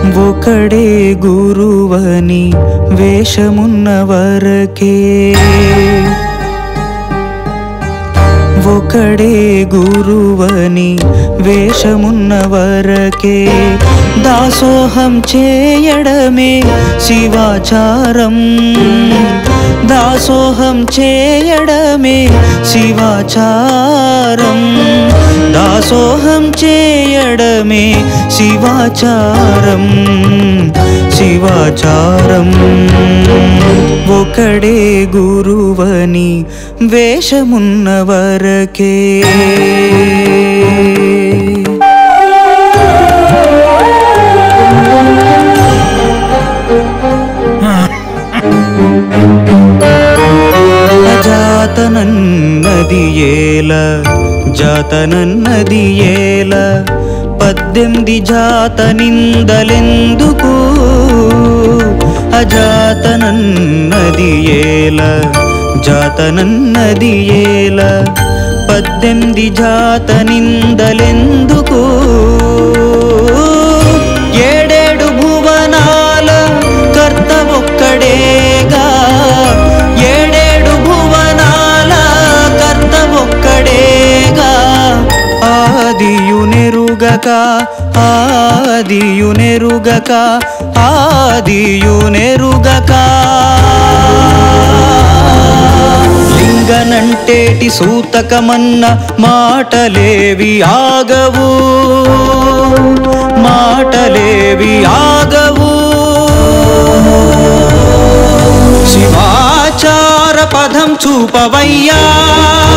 ఒకడే గురువని వేషమున్న వరకే ఒకడే గురువని వేషమున్న వరకే దాసోహం చేయడమే శివాచారం దాసోహం చేయడమే శివాచారం దాసోహం చేయడమే శివాచారం శివాచారం ఒకడే గురువని వేషమున్న వరకే జాతనన్నది ఏల జాతనన్నది ఏల పద్దెనిమిది జాత నిందలెందుకు అజాతనన్నది ఏల జాతనన్నది ఏల పద్దెనిమిది జాత నిందలెందుకు ఏడేడు భువనాల కర్త ఒక్కడేగా ఏడేడు భువనాల కర్త ఒక్కడేగా ఆదియునెరుగక ఆదియునెరుగక ఆదియునెరుగక లింగనంటేటి సూతకమన్న మాటలేవి ఆగవు మాటలేవి ఆగవు శివాచార పదం చూపవయ్యా